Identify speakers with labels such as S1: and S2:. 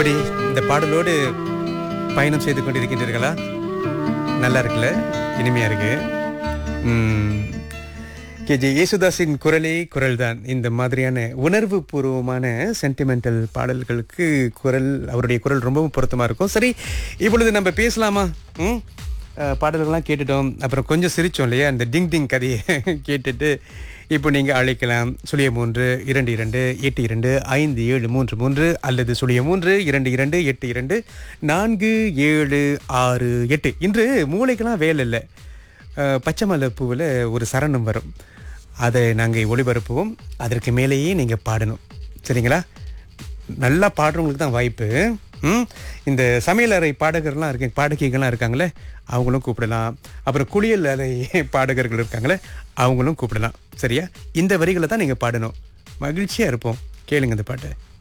S1: எப்படி இந்த பாடலோடு பயணம் செய்து கொண்டிருக்கின்றீர்களா நல்லா இருக்குல்ல இனிமையா இருக்கு ம், கேஜே யேசுதாஸின் குரலே குரல்தான் இந்த மாதிரியான உணர்வு பூர்வமான சென்டிமெண்டல் பாடல்களுக்கு குரல் அவருடைய குரல் ரொம்பவும் பொருத்தமா இருக்கும் சரி இப்பொழுது நம்ம பேசலாமா ம் அஹ், பாடல்கள்லாம் கேட்டுட்டோம் அப்புறம் கொஞ்சம் சிரிச்சோம் இல்லையா இந்த டிங் டிங் கதையை கேட்டுட்டு இப்போ நீங்க அழைக்கலாம் சுழிய மூன்று இரண்டு இரண்டு எட்டு இரண்டு ஐந்து ஏழு மூன்று மூன்று அல்லது சுழிய மூன்று இரண்டு இரண்டு எட்டு இரண்டு நான்கு ஏழு ஆறு எட்டு இன்று மூளைக்கெல்லாம் வேலை இல்லை அஹ், பச்சை மலை பூவில் ஒரு சரணம் வரும் அதை நாங்கள் ஒளிபரப்புவோம் அதற்கு மேலேயே நீங்கள் பாடணும் சரிங்களா நல்லா பாடுறவங்களுக்கு தான் வாய்ப்பு ம் இந்த சமையல் அறை பாடகர்லாம் இருக்க பாடகிகள்லாம் இருக்காங்களே அவங்களும் கூப்பிடலாம் அப்புறம் குளியல் அறை பாடகர்கள் இருக்காங்களே அவங்களும் கூப்பிடலாம் சரியா இந்த வரிகளை தான் நீங்கள் பாடணும் மகிழ்ச்சியாக இருப்போம் கேளுங்க இந்த பாட்டை